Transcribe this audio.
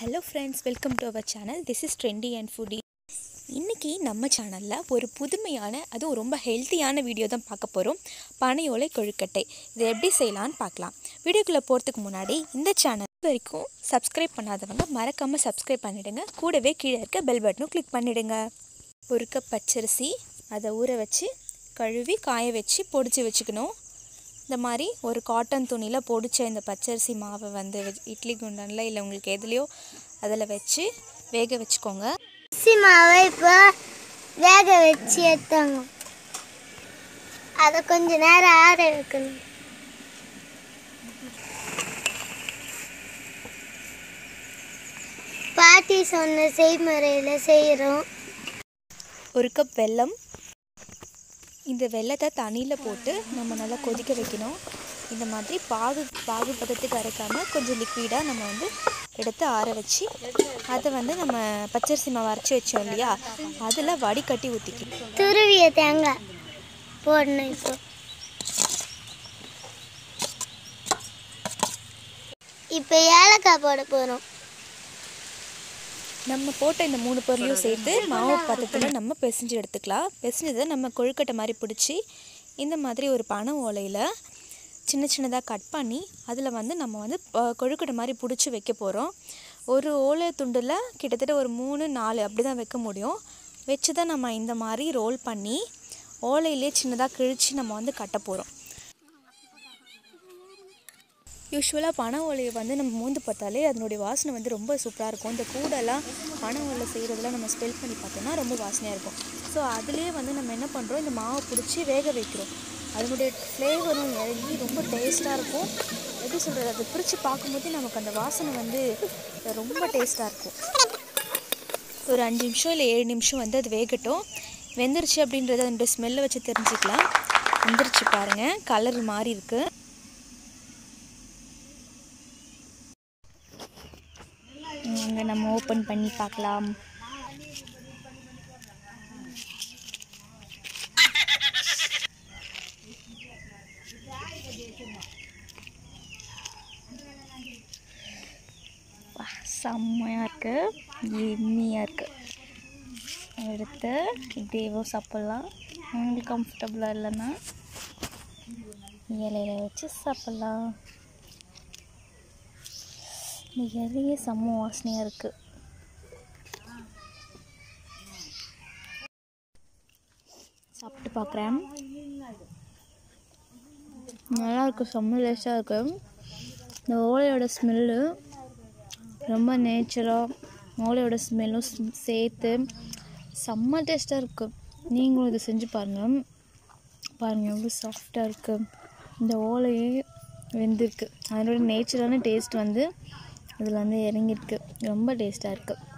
hello friends welcome to our channel this is trendy and foodie இன்றைக்கி நம்ம சேனலில் ஒரு புதுமையான அதுவும் ரொம்ப ஹெல்த்தியான வீடியோ தான் பார்க்க போகிறோம் பனையோலை கொழுக்கட்டை இதை எப்படி செய்யலான்னு பார்க்கலாம் வீடியோக்குள்ளே போகிறதுக்கு முன்னாடி இந்த சேனல் வரைக்கும் சப்ஸ்கிரைப் பண்ணாதவங்க மறக்காமல் சப்ஸ்கிரைப் பண்ணிவிடுங்க கூடவே கீழே இருக்க பெல் பட்டனும் கிளிக் பண்ணிவிடுங்க ஒரு கப் பச்சரிசி அதை ஊற வச்சு கழுவி காய வச்சு பொடிச்சு வச்சுக்கணும் இந்த மாதிரி ஒரு காட்டன் துணியில் பொடிச்ச இந்த பச்சரிசி மாவை வந்து வச்சு- இட்லி குண்டனில் இல்லை உங்களுக்கு எதுலேயோ அதில் வச்சு வேக வச்சுக்கோங்க அரிசி மாவை இப்போ வேக வச்சு எடுத்தாங்க அதை கொஞ்ச நேரம் ஆற வைக்கணும் பாட்டி சொன்ன செய்முறையில் செய்கிறோம் ஒரு கப் வெல்லம் இந்த வெல்லத்தை தண்ணியில் போட்டு நம்ம நல்லா கொதிக்க வைக்கணும் இந்த மாதிரி பாகு பாகு பதத்துக்கு அரைக்காமல் கொஞ்சம் லிக்விடாக நம்ம வந்து எடுத்து ஆற வச்சு அதை வந்து நம்ம பச்சரிசி மாவு அரைச்சி வச்சோம் இல்லையா அதில் வடிகட்டி ஊற்றிக்கணும் துருவிய தேங்காய் போடணும் இப்போ இப்போ ஏலக்காய் போட போகிறோம் நம்ம போட்ட இந்த மூணு பொருளையும் சேர்த்து மாவு பதத்தில் நம்ம பிசைஞ்சு எடுத்துக்கலாம் பிசைஞ்சதை நம்ம கொழுக்கட்டை மாதிரி பிடிச்சி இந்த மாதிரி ஒரு பனை ஓலையில் சின்ன சின்னதாக கட் பண்ணி அதில் வந்து நம்ம வந்து அஹ், கொழுக்கட்டை மாதிரி பிடிச்சி வைக்க போகிறோம் ஒரு ஓலை துண்டில் கிட்டத்தட்ட ஒரு மூணு நாலு அப்படி தான் வைக்க முடியும் வச்சு தான் நம்ம இந்த மாதிரி ரோல் பண்ணி ஓலையிலே சின்னதாக கிழிச்சு நம்ம வந்து கட்ட போகிறோம் யூஸ்வலாக பனை ஓலையை வந்து நம்ம மூந்து பார்த்தாலே அதனுடைய வாசனை வந்து ரொம்ப சூப்பராக இருக்கும் இந்த கூடெல்லாம் பனை ஓலை செய்கிறதுலாம் நம்ம ஸ்மெல் பண்ணி பார்த்தோம்னா ரொம்ப வாசனையாக இருக்கும் ஸோ அதுலேயே வந்து நம்ம என்ன பண்ணுறோம் இந்த மாவை பிடிச்சி வேக வைக்கிறோம் அதனுடைய ஃப்ளேவரும் இறங்கி ரொம்ப டேஸ்ட்டாக இருக்கும் எப்படி சொல்கிறது அதை பிரித்து பார்க்கும்போதே நமக்கு அந்த வாசனை வந்து ரொம்ப டேஸ்ட்டாக இருக்கும் ஒரு அஞ்சு நிமிஷம் இல்லை ஏழு நிமிஷம் வந்து அது வேகட்டும் வெந்துருச்சு அப்படின்றத அதனுடைய ஸ்மெல்லை வச்சு தெரிஞ்சுக்கலாம் வெந்துருச்சு பாருங்கள் கலர் மாறி இருக்குது அங்கே நம்ம ஓப்பன் பண்ணி பார்க்கலாம் வா, செம்மையா இருக்கு எம்மியாக இருக்கு எடுத்து இப்படியேவோ சாப்பிட்லாம் உங்களுக்கு கம்ஃபர்டபுளாக இல்லைன்னா இலையில வச்சு சாப்பிட்லாம் இந்த இலையே செம்ம வாசனையாக இருக்குது சாப்பிட்டு பார்க்குறேன் நல்லா இருக்கு செம்ம டேஸ்ட்டாக இருக்கு இந்த ஓலையோட ஸ்மெல்லு ரொம்ப நேச்சராக ஓலையோட ஸ்மெல்லும் சேர்த்து செம்ம டேஸ்ட்டாக இருக்குது நீங்களும் இதை செஞ்சு பாருங்கள் பாருங்கள் எவ்வளோ சாஃப்டாக இருக்குது இந்த ஓலையே வெந்திருக்கு அதனோட நேச்சுரலான டேஸ்ட் வந்து இதில் வந்து இறங்கியிருக்கு ரொம்ப டேஸ்ட்டாக இருக்குது